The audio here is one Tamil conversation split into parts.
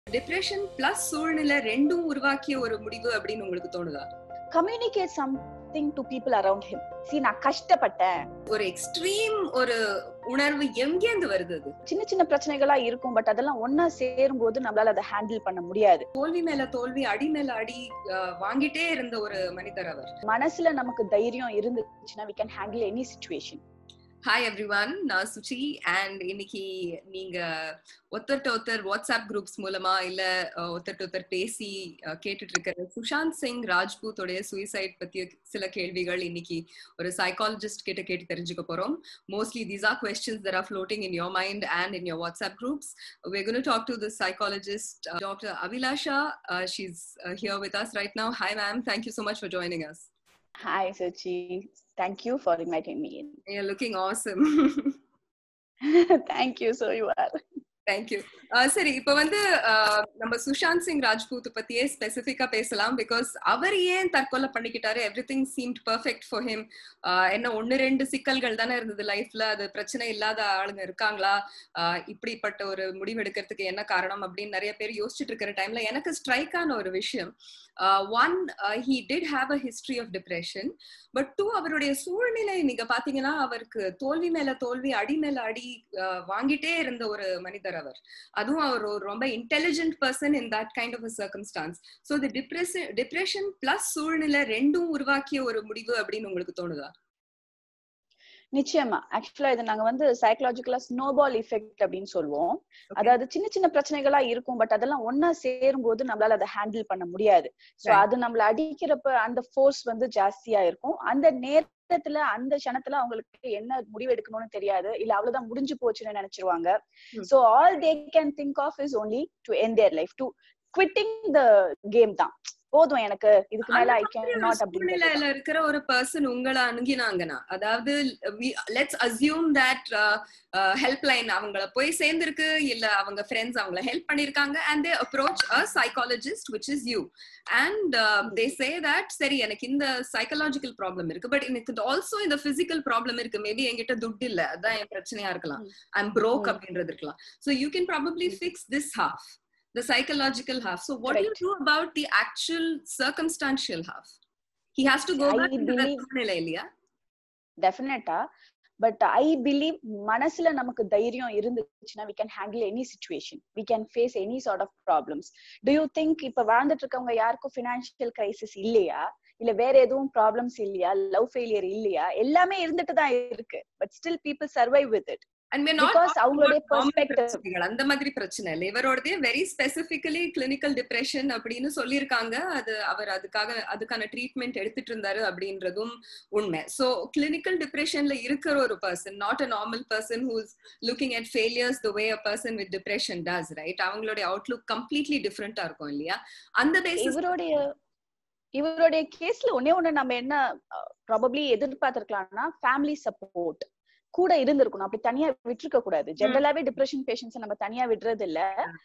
டிப்ரெஷன் பிளஸ் சூழ்நிலை ரெண்டும் உருவாக்கிய ஒரு முடிவு அப்படின்னு உங்களுக்கு தோணுதா communicate something to people around him C நான் கஷ்டப்பட்டேன் ஒரு எக்ஸ்ட்ரீம் ஒரு உணர்வு எங்கேந்து வருது அது சின்ன சின்ன பிரச்சனைகளா இருக்கும் பட் அதெல்லாம் ஒன்னா சேரும் போது நம்மளால அதை ஹேண்டில் பண்ண முடியாது தோல்வி மேல தோல்வி அடி மேல அடி அஹ், வாங்கிட்டே இருந்த ஒரு மனிதர் அவர் மனசுல நமக்கு தைரியம் இருந்துச்சுன்னா we can handle any situation hi everyone நான் சுச்சி அண்ட் இன்னைக்கு நீங்க ஒருத்தர்ட்ட ஒருத்தர் வாட்ஸ்அப் குரூப்ஸ் மூலமா இல்ல அஹ், ஒருத்தர்ட்ட ஒருத்தர் பேசி அஹ், கேட்டுட்டு இருக்கிற சுஷாந்த் சிங் ராஜ்பூத்தோடைய சூசைட் பத்திய சில கேள்விகள் இன்னைக்கு ஒரு சைக்காலஜிஸ்ட் கிட்ட கேட்டு தெரிஞ்சுக்க போறோம் mostly these are questions that are floating in your mind and in your WhatsApp groups we're going to talk to the psychologist uh, dr avilasha uh, she's uh, here with us right now hi ma'am thank you so much for joining us hi Sachi thank you for inviting me you're looking awesome thank you so you are thank you சரி இப்ப வந்து uh, நம்ம சுஷாந்த் சிங் ராஜ்பூத் பத்தியே ஸ்பெசிபிக்கா பேசலாம் பிகாஸ் அவர் ஏன் தற்கொலை பண்ணிக்கிட்டாரு everything seemed perfect for him என்ன ஒன்னு ரெண்டு சிக்கல்கள் தானே இருந்தது லைஃப்ல அது பிரச்சனை இல்லாத ஆளுங்க இருக்காங்களா uh, இப்படிப்பட்ட ஒரு முடிவு எடுக்கிறதுக்கு என்ன காரணம் அப்படின்னு நிறைய பேர் யோசிச்சுட்டு இருக்கிற டைம்ல எனக்கு ஸ்ட்ரைக் ஆன ஒரு விஷயம் one he did have a history of depression but to அவருடைய சூழ்நிலை நீங்க பாத்தீங்கன்னா அவருக்கு தோல்வி மேல தோல்வி அடி மேல அடி அஹ், வாங்கிட்டே இருந்த ஒரு மனிதர் அவர் அதுவும் அவர் ஒரு ரொம்ப intelligent person in that kind of circumstance so இது டிப்ரெஷன் டிப்ரெஷன் பிளஸ் சூழ்நிலை ரெண்டும் உருவாக்கிய ஒரு முடிவு அப்படின்னு உங்களுக்கு தோணுதா நிச்சயமா ஆக்சுவலா இது நாங்க வந்து சைக்கலாஜிக்கலா ஸ்னோபால் எஃபெக்ட் அப்படின்னு சொல்லுவோம் அதாவது சின்ன சின்ன பிரச்சனைகளா இருக்கும் பட் அதெல்லாம் ஒன்னா சேரும் போது நம்மளால அதை ஹேண்டில் பண்ண முடியாது சோ Right. அது நம்மள அடிக்கிறப்ப அந்த ஃபோர்ஸ் வந்து ஜாஸ்தியா இருக்கும் அந்த நேரத்துல அந்த க்ஷணத்துல அவங்களுக்கு என்ன முடிவு எடுக்கணும்னு தெரியாது இல்ல அவ்வளவுதான் முடிஞ்சு போச்சுன்னு நினைச்சிருவாங்க Hmm. So all they can think of is only to end their life to quitting the game தான் போதும் எனக்கு இதுக்கு மேல ஐ கேன் நாட் அப்படின்னு சூழ்நிலையில இருக்கிற ஒரு பர்சன் உங்களை அணுகினாங்கன்னா அதாவது let's assume that helpline அவங்கள போய் சேர்ந்திருக்கு இல்ல அவங்க ஃப்ரெண்ட்ஸ் அவங்கள ஹெல்ப் பண்ணிருக்காங்க and they approach a psychologist which is you and they say that சரி எனக்கு இந்த சைக்கலாஜிக்கல் ப்ராப்ளம் இருக்கு பட் எனக்கு ஆல்சோ இந்த பிசிக்கல் ப்ராப்ளம் இருக்கு மேபி என்கிட்ட துட்டு இல்ல அதான் என் பிரச்சனையா இருக்கலாம் ம். ஐம் broke ம். அப்படின்றது இருக்கலாம் ஸோ யூ கேன் ப்ராபப்ளி ம். Fix this half the psychological half so what do you Correct. do about the actual circumstantial half he has to go I back into that believe- சூழ்நிலை இல்லையா டெஃபினட்டா பட் ஐ பிலீவ் மனசுல நமக்கு தைரியம் இருந்துச்சுன்னா we can handle any situation we can face any sort of problems do you think இப்ப வாழ்ந்துட்டு இருக்கவங்க யாருக்கும் ஃபினான்ஷியல் கிரைசிஸ் இல்லையா இல்ல வேற எதுவும் ப்ராப்ளம்ஸ் இல்லையா லவ் ஃபெயிலியர் இல்லையா எல்லாமே இருந்துட்டு தான் இருக்கு but still people survive with it and we're not because talking அவங்களுடைய about common பெர்ஸ்பெக்டிவ் பிரச்சனைகள் அந்த மாதிரி பிரச்சனை இல்லை இவரோடதே வெரி ஸ்பெசிபிக்கலி கிளினிக்கல் டிப்ரெஷன் அப்படின்னு சொல்லியிருக்காங்க அது அவர் அதுக்காக அதுக்கான ட்ரீட்மெண்ட் எடுத்துட்டு இருந்தாரு அப்படின்றதும் உண்மை ஸோ கிளினிக்கல் டிப்ரெஷன்ல இருக்கிற ஒரு person not a normal person who's looking at failures the way a person with depression does right அவங்களுடைய அவுட்லுக் கம்ப்ளீட்லி டிஃப்ரெண்டா இருக்கும் இல்லையா அந்த பேசிஸ் இவருடைய இவருடைய கேஸ்ல ஒன்னே ஒண்ணு நம்ம என்ன ப்ராபப்ளி எதிர்பார்த்திருக்கலாம்னா ஃபேமிலி சப்போர்ட் கூட இருந்திருக்கணும் அப்படி தனியா விட்டுருக்க கூடாது ஜென்ரலாவே டிப்ரெஷன் பேஷண்ட்ஸ் நம்ம தனியா விடுறது இல்ல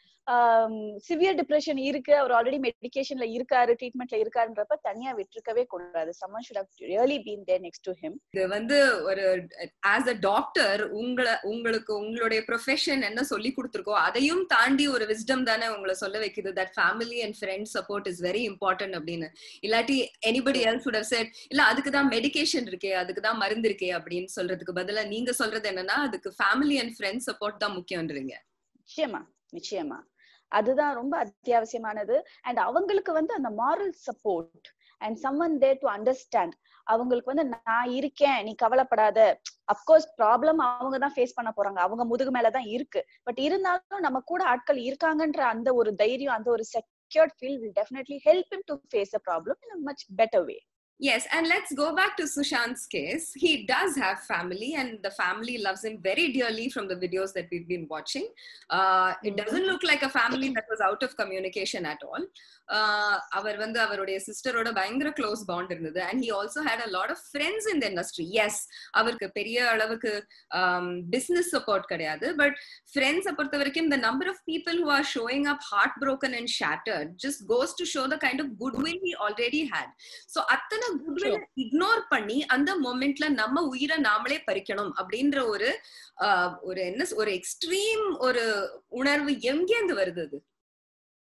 சிவியர் டிப்ரெஷன் இருக்கு அவர் ஆல்ரெடி மெடிகேஷன்ல இருக்காரு ட்ரீட்மெண்ட்ல இருக்காருன்றப்ப தனியா விட்டுருக்கவே கூடாது someone should have really been there next to him இது வந்து ஒரு ஆஸ் அ டாக்டர் உங்களை உங்களுக்கு உங்களுடைய ப்ரொஃபஷன் என்ன சொல்லி கொடுத்துருக்கோ அதையும் தாண்டி ஒரு விஸ்டம் தானே உங்களை சொல்ல வைக்குது that family and friend support is very important அப்படின்னு இல்லாட்டி anybody else would have said இல்ல அதுக்கு தான் மெடிகேஷன் இருக்கே அதுக்கு தான் மருந்து இருக்கே அப்படின்னு சொல்றதுக்கு பதிலா நீங்க சொல்றது என்னன்னா அதுக்கு ஃபேமிலி அண்ட் ஃப்ரெண்ட் சப்போர்ட் தான் முக்கியம்ன்றீங்க நிச்சயமா நிச்சயமா அதுதான் ரொம்ப அத்தியாவசியமானது அண்ட் அவங்களுக்கு வந்து அந்த moral support and someone there to understand அவங்களுக்கு வந்து நான் இருக்கேன் நீ கவலைப்படாத அப்கோர்ஸ் ப்ராப்ளம் அவங்க தான் ஃபேஸ் பண்ண போறாங்க அவங்க முதுகு மேலதான் இருக்கு பட் இருந்தாலும் நம்ம கூட ஆட்கள் இருக்காங்கன்ற அந்த ஒரு தைரியம் அந்த ஒரு secured feel will definitely help him to face a problem in much better way Yes, and let's go back to Sushant's case. He does have family, and the family loves him very dearly from the videos that we've been watching. Uh, it Mhm. doesn't look like a family that was out of communication at all. Uh, அவர் வந்து அவருடைய சிஸ்டரோட பயங்கர க்ளோஸ் பாண்ட் இருந்தது and he also had a lot of friends in the industry as அவருக்கு பெரிய அளவுக்கு பிஸ்னஸ் சப்போர்ட் கிடையாது பட் ஃப்ரெண்ட்ஸை பொறுத்த வரைக்கும் the number of people who are showing up heartbroken and shattered just goes to show the kind of goodwill he already had so அத்தனை குட்வில் இக்னோர் பண்ணி அந்த மொமெண்ட்ல நம்ம உயிரை நாமளே பறிக்கணும் அப்படின்ற ஒரு ஆஹ், ஒரு என்ன சொ- ஒரு எக்ஸ்ட்ரீம் ஒரு உணர்வு எங்கேந்து வருது அது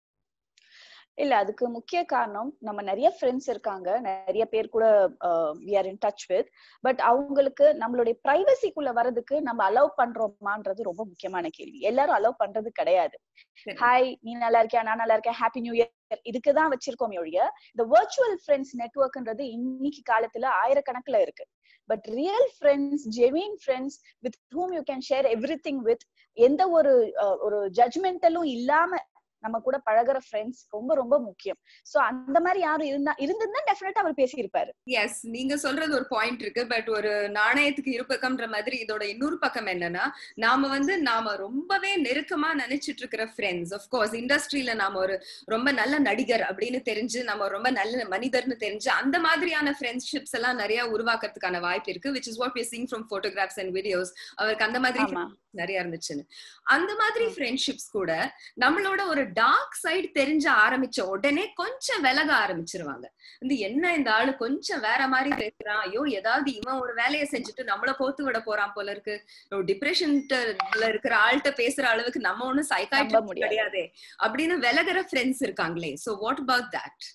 இல்ல அதுக்கு முக்கிய காரணம் நம்ம நிறைய ஃப்ரெண்ட்ஸ் இருக்காங்க நிறைய பேர் கூட we are in touch with but அவங்களுக்கு நம்மளுடைய பிரைவசிக்குள்ள வர்றதுக்கு நம்ம அலோவ் பண்றோமான்றது ரொம்ப முக்கியமான கேள்வி எல்லாரும் அலோவ் பண்றது கிடையாது சரி. ஹாய் நீ நல்லா இருக்கியா நான் நல்லா இருக்கேன் ஹாப்பி நியூ இயர் இதுக்குதான் வச்சிருக்கோம் ஒழிய இந்த வர்ச்சுவல் ஃப்ரெண்ட்ஸ் நெட்ஒர்க்ன்றது இன்னைக்கு காலத்துல ஆயிரக்கணக்குல இருக்கு but real friends genuine friends with whom you can share everything with எந்த ஒரு அஹ், ஒரு ஜட்மெண்டலும் இல்லாம நம்ம கூட பழகுற ஃப்ரெண்ட்ஸ் ரொம்ப ரொம்ப முக்கியம் சோ அந்த மாதிரி யாரும் இருந்தா இருந்திருந்தா டெஃபினட்டா அவர் பேசியிருப்பாரு எஸ் நீங்க சொல்றது ஒரு பாயிண்ட் இருக்கு பட் ஒரு நாணயத்துக்கு இருபக்கம்ன்ற மாதிரி இதோட இன்னொரு பக்கம் என்னன்னா நாம வந்து நாம ரொம்பவே நெருக்கமா நினைச்சிட்டு இருக்கிற ஃப்ரெண்ட்ஸ் கோர்ஸ் இண்டஸ்ட்ரியில நாம ஒரு ரொம்ப நல்ல நடிகர் அப்படின்னு தெரிஞ்சு நம்ம ரொம்ப நல்ல மனிதர்னு தெரிஞ்சு அந்த மாதிரியான ஃப்ரெண்ட்ஷிப்ஸ் எல்லாம் நிறைய உருவாக்குறதுக்கான வாய்ப்பு இருக்கு which is what we seeing from photographs and videos அவருக்கு அந்த மாதிரி ஆமா நிறைய இருந்துச்சுன்னு அந்த மாதிரி ஆ. ஃப்ரெண்ட்ஷிப்ஸ் கூட நம்மளோட ஒரு டார்க் சைடு தெரிஞ்ச ஆரம்பிச்ச உடனே கொஞ்சம் விலக ஆரம்பிச்சிருவாங்க வந்து என்ன இந்த ஆளு கொஞ்சம் வேற மாதிரி பேசுறான் ஐயோ ஏதாவது இவன் ஒரு வேலையை செஞ்சுட்டு நம்மள போத்து விட போறான் போல இருக்கு டிப்ரெஷன்ல இருக்கிற ஆள்கிட்ட பேசுற அளவுக்கு நம்ம ஒண்ணும் நம்ப சைக்காட்ரிஸ்ட் முடியாது. கிடையாதே அப்படின்னு விலகுற ஃப்ரெண்ட்ஸ் இருக்காங்களே சோ வாட் அபவுட் தட்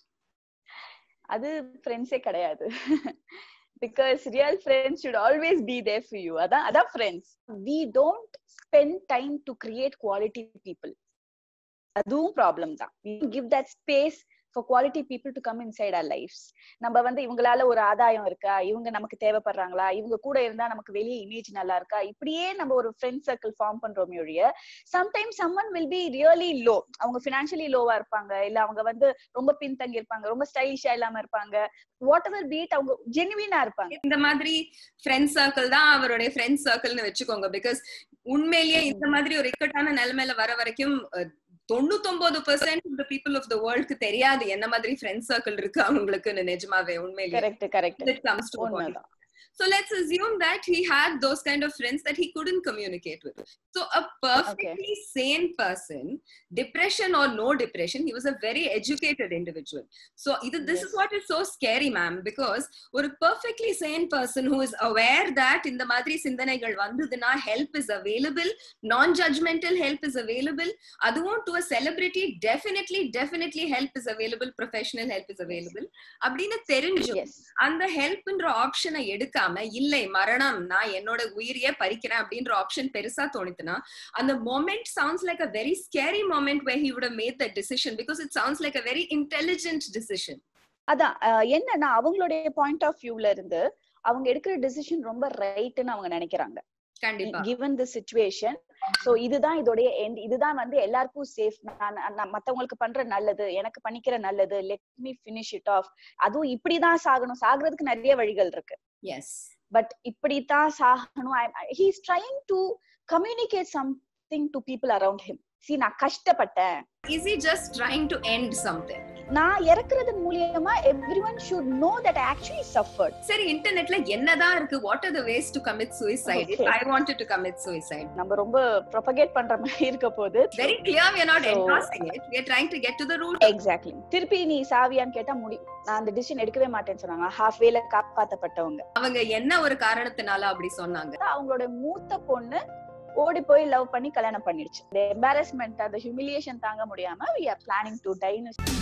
அது ஃப்ரெண்ட்ஸே கிடையாது because real friends should always be there for you அதான் அதான் friends we don't spend time to create quality people அதுவும் ப்ராப்ளம் தான் give that space for quality people to come inside our lifes நம்ம வந்து இவங்களால ஒரு ஆதாயம் இருக்கா இவங்க நமக்கு தேவைப்படுறாங்களா இவங்க கூட இருந்தா நமக்கு வெளியே இமேஜ் நல்லா இருக்கா இப்படியே நம்ம ஒரு ஃப்ரெண்ட் சர்க்கிள் ஃபார்ம் பண்றோமே ஒழிய sometimes someone will be really low அவங்க பினான்சியலி லோவா இருப்பாங்க இல்ல அவங்க வந்து ரொம்ப பின்தங்கி இருப்பாங்க ரொம்ப ஸ்டைலிஷா இல்லாம இருப்பாங்க வாட் எவர் பீட் அவங்க ஜெனுவினா இருப்பாங்க இந்த மாதிரி ஃப்ரெண்ட் சர்க்கிள் தான் அவருடைய ஃப்ரெண்ட் சர்க்கிள்னு வச்சுக்கோங்க பிகாஸ் உண்மையிலேயே இந்த மாதிரி ஒரு இக்கட்டான நிலைமையில வர வரைக்கும் அஹ், தொண்ணூத்தொன்பது பெர்சென்ட் பீப்புள் ஆஃப் த வேர்ல்டுக்கு தெரியாது என்ன மாதிரி ஃப்ரெண்ட் சர்க்கிள் இருக்கு அவங்களுக்குன்னு நிஜமாவே உண்மையிலேயே correct correct When it comes to a body. உண்மைதான் So let's assume that he had those kind of friends that he couldn't communicate with. So a perfectly sane person, depression or no depression, he was a very educated individual. So either this is Yes. what is so scary, ma'am, because ஒரு perfectly sane person who is aware that இந்த மாதிரி சிந்தனைகள் வந்ததுன்னா help is available, non-judgmental help is available. அதுவும் to a celebrity, definitely, definitely help is available, professional help is available. அப்படின்னு தெரிஞ்சும் எஸ் அந்த ஹெல்ப்ன்ற ஆப்ஷனை எடுக்காம இல்லை மரணம் நான் என்னோட உயிரையே பறிக்கிறேன் அப்படின்ற ஆப்ஷன் பெருசா தோணுதுன்னா அந்த moment sounds like a very scary moment where he would have made that decision because it sounds like a very intelligent decision அதான் அஹ், என்னன்னா அவங்களுடைய பாயிண்ட் ஆஃப் வியூல இருந்து அவங்க எடுக்கிற டெசிஷன் ரொம்ப ரைட்னு அவங்க நினைக்கிறாங்க கண்டிப்பா given the situation சோ இதுதான் இதோடைய end இதுதான் வந்து எல்லாருக்கும் சேஃப் நான் நான் மத்தவங்களுக்கு பண்ற நல்லது எனக்கு பண்ணிக்கிற நல்லது let me finish it off அதுவும் இப்படிதான் சாகணும் சாகுறதுக்கு நிறைய வழிகள் இருக்கு எஸ் பட் இப்படித்தான் சாகணும் he is trying to communicate something to people around him C நான் கஷ்டப்பட்டேன் is he just trying to end something நான் இறக்குறது மூலியமா everyone should know that actually suffered சரி இன்டர்நெட்ல என்னதான் இருக்கு what are the ways to commit suicide if Okay. i wanted to commit suicide நம்ம ரொம்ப ப்ரொபகேட் பண்ற மாதிரி இருக்க போது very clear we are not So- endorsing it we are trying to get to the root exactly திருப்பி நீ சாவியான்னு கேட்டா முடி நான் அந்த டிசிஷன் எடுக்கவே மாட்டேன்னு சொன்னாங்க ஹாஃப் வேல காப்பாத்தப்பட்டவங்க அவங்க என்ன ஒரு காரணத்தினால அப்படி சொன்னாங்க அவங்களோட மூத்த பொண்ணு ஓடி போய் லவ் பண்ணி கல்யாணம் பண்ணிடுச்சு எம்பாரஸ்மெண்ட் அந்த ஹியூமிலியேஷன் தாங்க முடியாம வி ஆர் பிளானிங் டு டைன்னு